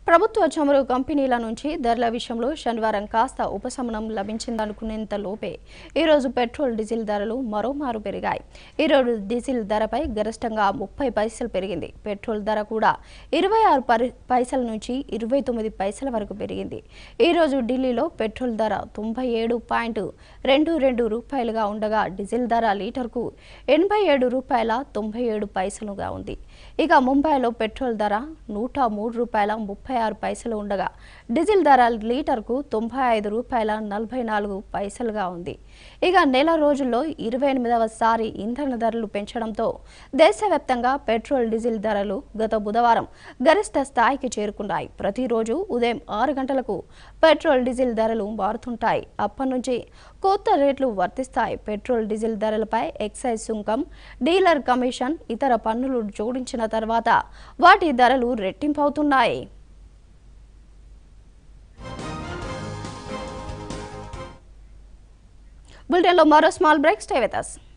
ప్రభుత్వ చమురు కంపెనీల నుంచి ధరల విషయంలో శనివారం కాస్త ఉపశమనం లభించిందనుకునేంత లోపే ఈరోజు పెట్రోల్ డీజిల్ ధరలు మరోమారు పెరిగాయి ఈరోజు డీజిల్ ధరపై గరిష్టంగా ముప్పై పైసలు పెరిగింది పెట్రోల్ ధర కూడా ఇరవై ఆరు పరి- పైసల నుంచి ఇరవై తొమ్మిది పైసల వరకు పెరిగింది ఈరోజు ఢిల్లీలో పెట్రోల్ ధర తొంభై ఏడు పాయింట్ రెండు రెండు రూపాయలుగా ఉండగా డీజిల్ ధర లీటర్కు ఎనభై ఏడు రూపాయల తొంభై ఏడు పైసలుగా ఉంది ఇక ముంబైలో పెట్రోల్ ధర నూట మూడు రూపాయల ముప్పై ఆరు పైసలు ఉండగా డీజిల్ ధర లీటర్కు తొంభై ఐదు రూపాయల నలభై నాలుగు పైసలుగా ఉంది ఇక నెల రోజుల్లో ఇరవై ఎనిమిదవ సారి ఇంధన ధరలు పెంచడంతో దేశవ్యాప్తంగా పెట్రోల్ డీజిల్ ధరలు గత బుధవారం గరిష్ట స్థాయికి చేరుకున్నాయి ప్రతిరోజు ఉదయం ఆరు గంటలకు పెట్రోల్ డీజిల్ ధరలు మారుతుంటాయి అప్పటి నుంచి కొత్త రేట్లు వర్తిస్తాయి పెట్రోల్ డీజిల్ ధరలపై ఎక్సైజ్ సుంకం డీలర్ కమిషన్ ఇతర పన్నులు జోడించిన తర్వాత వాటి ధరలు రెట్టింపవుతున్నాయి బులెటిన్లో మరో small break stay with us.